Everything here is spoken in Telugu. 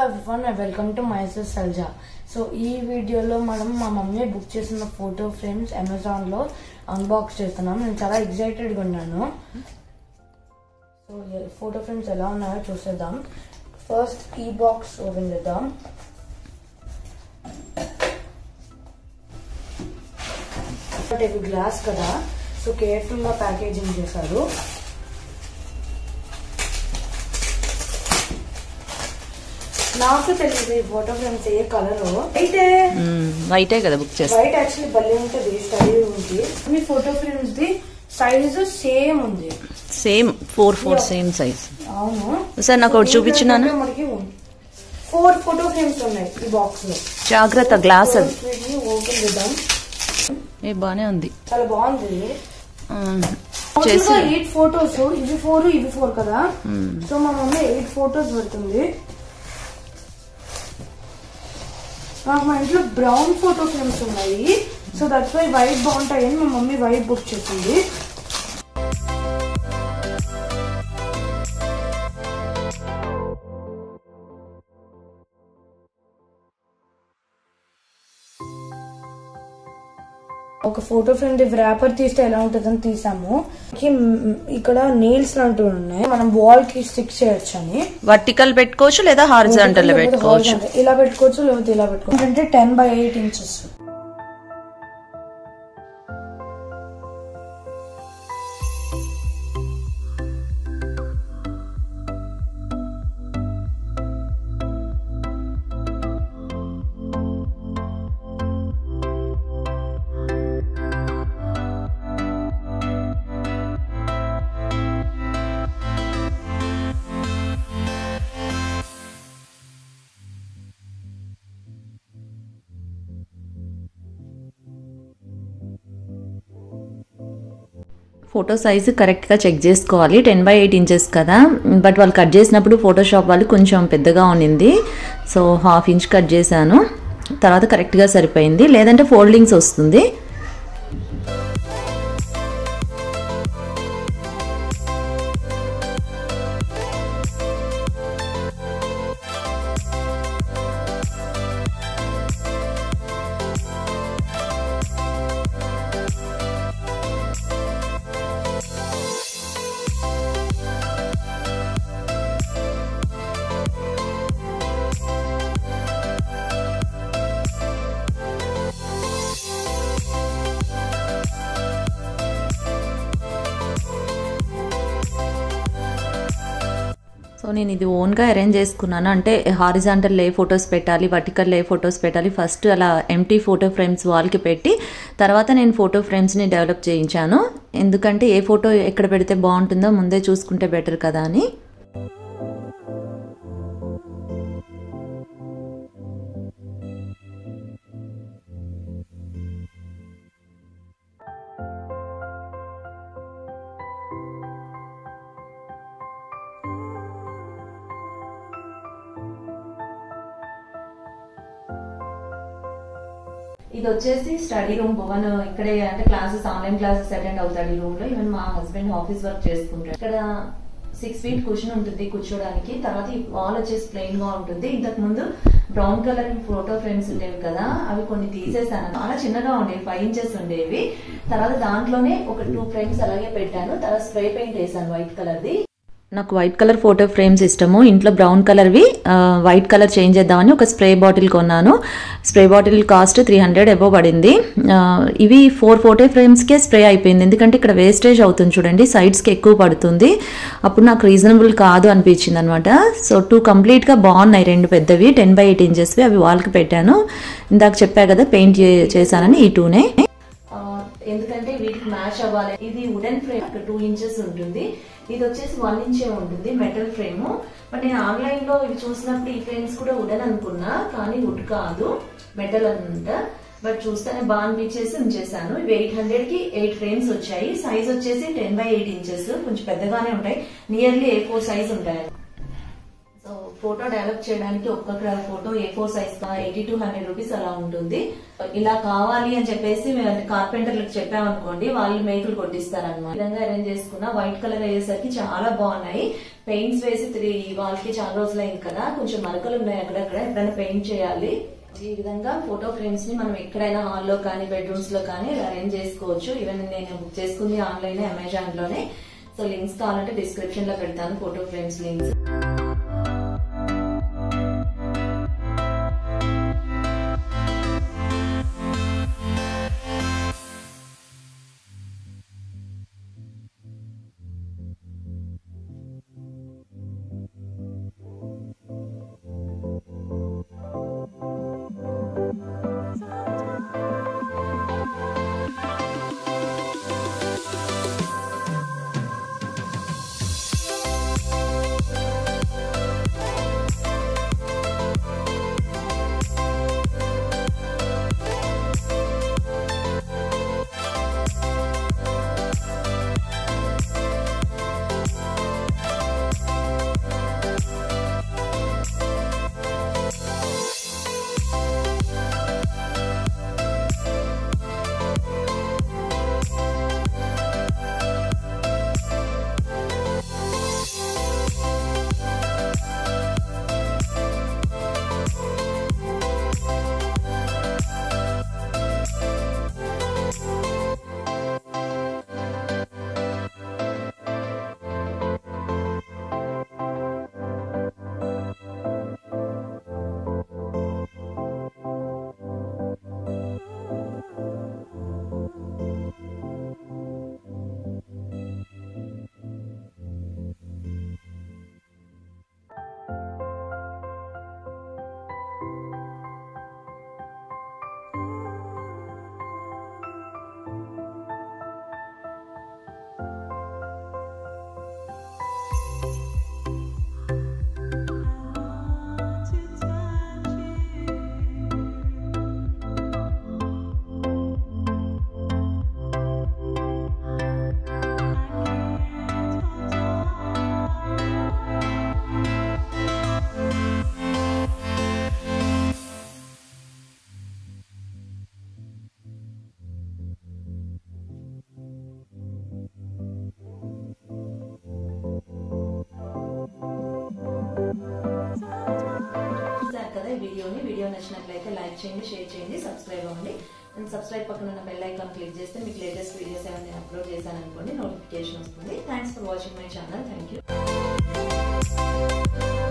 ఎవ్రీవన్ వెల్కమ్ టు మైసూర్ సల్జా సో ఈ వీడియోలో మనం మా మమ్మీ బుక్ చేసిన ఫోటో ఫ్రేమ్స్ అమెజాన్ లో అన్బాక్స్ చేస్తున్నాం నేను చాలా ఎక్సైటెడ్ గా ఉన్నాను సో ఫోటో ఫ్రేమ్స్ ఎలా ఉన్నాయో చూసేద్దాం ఫస్ట్ ఈ బాక్స్ ఓపెన్ చేద్దాం ఇవి గ్లాస్ కదా సో కేర్ఫుల్ గా ప్యాకేజింగ్ చేశారు నాకు తెలియదు ఈ ఫోటో ఫ్రేమ్స్ ఏ కలర్ అయితే వైటే కదా బుక్ చేస్తా వైట్ యాక్చువల్లీ భలే ఉంటుంది స్టడీ ఉంది మీ ఫోటో ఫ్రేమ్స్ ది సైజు సేమ్ ఉంది same four four same size అవును సార్ నాకు ఒకటి చూపించినాను మనకి ఫోర్ ఫోటో ఫ్రేమ్స్ ఉన్నాయి ఈ బాక్స్ లో జాగ్రత్త గ్లాస్ అది ఓపెన్ చేద్దాం ఏ బానే ఉంది చాలా బాగుంది ఆ, చేసి ఎయిట్ ఫోటోస్ ఇవి ఫోర్ ఇవి ఫోర్ కదా సో మా మమ్మీ ఎయిట్ ఫోటోస్ పెడుతుంది నాకు మా ఇంట్లో బ్రౌన్ ఫోటో ఫ్రేమ్స్ ఉన్నాయి సో దట్స్ వై వైట్ బాగుంటాయని మా మమ్మీ వైట్ బుక్ చేసింది ఒక ఫోటో ఫ్రేమ్ ర్యాపర్ తీస్తే ఎలా ఉంటుందని తీసాము కి మ్, ఇక్కడ నెయిల్స్ లాంటివి ఉన్నాయి మనం వాల్ కి స్టిక్ చేయొచ్చు అని వర్టికల్ పెట్టుకోవచ్చు లేదా హారిజాంటల్ పెట్టుకోవచ్చు Horizontal. ఇలా పెట్టుకోవచ్చు లేకపోతే ఇలా పెట్టుకోవచ్చు అంటే ten by eight inches photo size కరెక్ట్గా చెక్ చేసుకోవాలి టెన్ బై ఎయిట్ ఇంచెస్ కదా బట్ వాళ్ళు కట్ చేసినప్పుడు ఫోటోషాప్ వాళ్ళు కొంచెం పెద్దగా ఉండింది సో హాఫ్ ఇంచ్ కట్ చేశాను తర్వాత కరెక్ట్గా సరిపోయింది లేదంటే ఫోల్డింగ్స్ వస్తుంది సో నేను ఇది ఓన్గా అరేంజ్ చేసుకున్నాను అంటే హారిజాంటల్ ఏ ఫొటోస్ పెట్టాలి వర్టికల్ ఏ ఫొటోస్ పెట్టాలి ఫస్ట్ అలా ఎంటీ ఫోటో ఫ్రేమ్స్ వాల్కి పెట్టి తర్వాత నేను ఫోటో ఫ్రేమ్స్ని డెవలప్ చేయించాను ఎందుకంటే ఏ ఫోటో ఎక్కడ పెడితే బాగుంటుందో ముందే చూసుకుంటే బెటర్ కదా అని ఇది వచ్చేసి స్టడీ రూమ్ భువన్ ఇక్కడే అంటే క్లాసెస్ ఆన్లైన్ క్లాసెస్ అటెండ్ అవుతాడు ఈ రూమ్ లో ఈవెన్ మా హస్బెండ్ ఆఫీస్ వర్క్ చేసుకుంటాడు ఇక్కడ సిక్స్ ఫీట్ కుషన్ ఉంటుంది కూర్చోడానికి తర్వాత ఈ వాల్ వచ్చేసి ప్లెయిన్ గా ఉంటుంది ఇంతకు ముందు బ్రౌన్ కలర్ ఫోటో ఫ్రేమ్స్ ఉండేవి కదా అవి కొన్ని తీసేసాను చాలా చిన్నగా ఉండేవి ఫైవ్ ఇంచెస్ ఉండేవి తర్వాత దాంట్లోనే ఒక టూ ఫ్రేమ్స్ అలాగే పెట్టాను తర్వాత స్ప్రే పెయింట్ వేసాను వైట్ కలర్ ది నాకు వైట్ కలర్ ఫోటో ఫ్రేమ్స్ ఇష్టము ఇంట్లో బ్రౌన్ కలర్వి ఆ, వైట్ కలర్ చేంజ్ చేద్దామని ఒక స్ప్రే బాటిల్ కొన్నాను spray bottle cost three hundred above పడింది ఆ, ఇవి ఫోర్ ఫోటో ఫ్రేమ్స్కే స్ప్రే అయిపోయింది ఎందుకంటే ఇక్కడ వేస్టేజ్ అవుతుంది చూడండి సైడ్స్కి ఎక్కువ పడుతుంది అప్పుడు నాకు రీజనబుల్ కాదు అనిపించింది అనమాట సో టూ కంప్లీట్గా బాగున్నాయి రెండు పెద్దవి టెన్ బై ఎయిట్ ఇంచెస్వి అవి వాళ్ళకి పెట్టాను ఇందాక చెప్పా కదా పెయింట్ చేశానని ఈ టూనే ఎందుకంటే వీటికి మ్యాచ్ అవ్వాలి ఇది వుడెన్ ఫ్రేమ్ టూ ఇంచెస్ ఉంటుంది ఇది వచ్చేసి వన్ ఇంచే ఉంటుంది మెటల్ ఫ్రేమ్ బట్ నేను ఆన్లైన్ లో ఇవి చూసినప్పుడు ఈ ఫ్రేమ్స్ కూడా వుడెన్ అనుకున్నా కానీ వుడ్ కాదు మెటల్ అనమాట బట్ చూస్తేనే బాగా అనిపించేసి ఉంచేసాను ఇవి ఎయిట్ హండ్రెడ్ కి ఎయిట్ ఫ్రేమ్స్ వచ్చాయి సైజ్ వచ్చేసి టెన్ బై ఎయిట్ ఇంచెస్ కొంచెం పెద్దగానే ఉంటాయి నియర్లీ ఏ ఫోర్ సైజ్ ఉంటాయి సో ఫోటో డెవలప్ చేయడానికి ఒక్కొక్క photo A four size eighty to hundred rupees అలా ఉంటుంది ఇలా కావాలి అని చెప్పేసి మేము కార్పెంటర్లకు చెప్పామనుకోండి వాళ్ళు మేకులు కొట్టిస్తారు అనమాట విధంగా అరేంజ్ చేసుకున్న వైట్ కలర్ అయ్యేసరికి చాలా బాగున్నాయి పెయింట్స్ వేసి త్రీ వాళ్ళకి చాలా రోజులు అయింది కదా కొంచెం మరకలు ఉన్నాయి అక్కడక్కడ ఎప్పుడైనా పెయింట్ చేయాలి ఈ విధంగా ఫోటో ఫ్రేమ్స్ ని మనం ఎక్కడైనా హాల్లో కానీ బెడ్రూమ్స్ లో కానీ అరేంజ్ చేసుకోవచ్చు ఈవెన్ నేను బుక్ చేసుకుంది ఆన్లైన్ అమెజాన్ లోనే సో లింక్స్ కావాలంటే డిస్క్రిప్షన్ లో పెడతాను ఫోటో ఫ్రేమ్స్ లింక్స్ చూసారు కదా ఈ వీడియోని వీడియో నచ్చినట్లయితే లైక్ చేయండి షేర్ చేయండి సబ్స్క్రైబ్ అవ్వండి అండ్ సబ్స్క్రైబ్ పక్కన ఉన్న బెల్ ఐకాన్ క్లిక్ చేస్తే మీకు లేటెస్ట్ వీడియోస్ ఏమైనా నేను అప్లోడ్ చేశాను అనుకోండి నోటిఫికేషన్ వస్తుంది thanks for watching my channel thank you